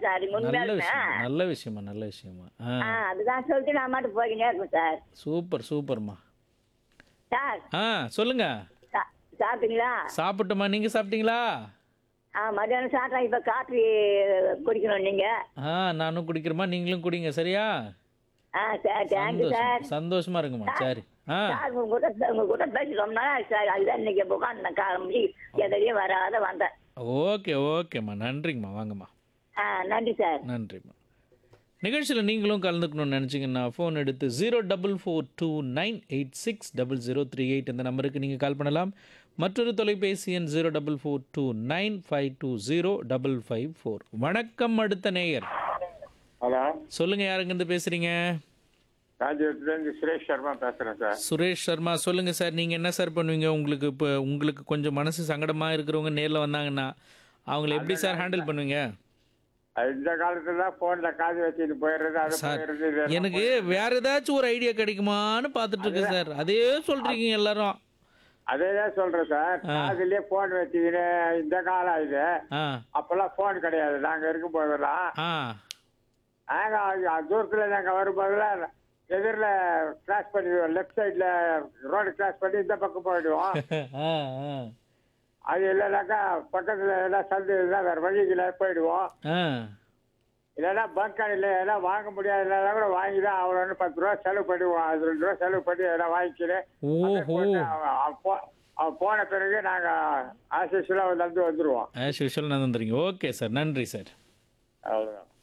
sir நல்ல உண்மையாலுமே விஷயம் நல்ல விஷயமா நல்ல விஷயமா ஆ ஆ அதுதான் சொல்லிட்டு நான் மட்டும் போய்கிட்டே இருக்கேன் சார் சூப்பர் சூப்பர்மா சார் ஆ சொல்லுங்க சா- சாப்பிட்டீங்களா சாப்பிட்டோமா நீங்க சாப்பிட்டீங்களா ஆ மத்தியானம் சாப்பிட்டா இப்போ காஃபி குடிக்கணும் நீங்க ஆ நானும் குடிக்கிறேம்மா நீங்களும் குடிங்க சரியா ஆ சார் தேங்க்யூ சார் சந்தோஷம் சந்தோஷமா இருக்குமா சரி ஆ சார் உங்க கூட உங்க கூட பேசி ரொம்ப நாள் ஆச்சு சார் அதுதான் இன்னைக்கு உட்காந்து காலம்பி எதிரையும் வராத வந்தேன் ஓகே ஓகேம்மா நன்றிங்கம்மா வாங்கம்மா ஆ நன்றி சார் நன்றிம்மா நிகழ்ச்சியில் நீங்களும் கலந்துக்கணும்னு நினச்சிங்கன்னா ஃபோன் எடுத்து zero double four two nine eight six double zero three eight இந்த நம்பருக்கு நீங்கள் கால் பண்ணலாம் மற்றொரு தொலைபேசி எண் zero double four two nine five two zero double five four வணக்கம் அடுத்த நேயர் ஹலோ சொல்லுங்கள் யாருங்கேருந்து பேசுகிறீங்க ராஜ்யத்துலேருந்து சுரேஷ் சர்மா பேசுகிறேன் சார் சுரேஷ் சர்மா சொல்லுங்கள் சார் நீங்கள் என்ன சார் பண்ணுவீங்க உங்களுக்கு இப்போ உங்களுக்கு கொஞ்சம் மனசு சங்கடமாக இருக்கிறவங்க நேரில் வந்தாங்கன்னா அவங்கள எப்படி சார் ஹேண்டில் பண்ணுவீங்க அது இந்த காலத்துல தான் ஃபோனில் காது வச்சுட்டு போயிடுறது அது சார் போயிடுறது இது எல்லாம் எனக்கு வேற ஏதாச்சும் ஒரு ஐடியா கிடைக்குமான்னு பார்த்துட்டு இருக்கேன் சார் அதே சொல்றீங்க எல்லாரும் அதே தான் சொல்கிறேன் சார் காதுலயே ஃபோன் வச்சுக்கின்னு இந்த காலம் இது ஆ அப்போல்லாம் ஃபோன் கிடையாது நாங்கள் இருக்கும் போதெல்லாம் ஆ நாங்கள் தூரத்தில் நாங்கள் வரும்போதெல்லாம் எதிரில் கிராஸ் பண்ணிடுவோம் லெஃப்ட் சைடில் ரோடு கிராஸ் பண்ணி இந்த பக்கம் போயிடுவோம் ஆ ஆ அது இல்லைனாக்கா பக்கத்தில் எல்லாம் சந்து இருந்தால் வேறு வழிகளை போயிடுவோம் ஆ இல்லைன்னா பங்க் கடையில் எதனா வாங்க முடியாது இல்லைன்னா கூட வாங்கி தான் அவ்வளோன்னு பத்து ரூபா செலவு பண்ணிடுவோம் அது ரெண்டு ரூபா செலவு பண்ணி எதனா வாங்கிக்கிறேன் ஓஹோ அவன் போன பிறகு நாங்கள் ஆஸ் யூஸ்வலாக வந்து வந்துடுவோம் ஆஸ் யூஷுவல் நான் வந்துடுறீங்க ஓகே சார் நன்றி சார் அவ்வளோதான்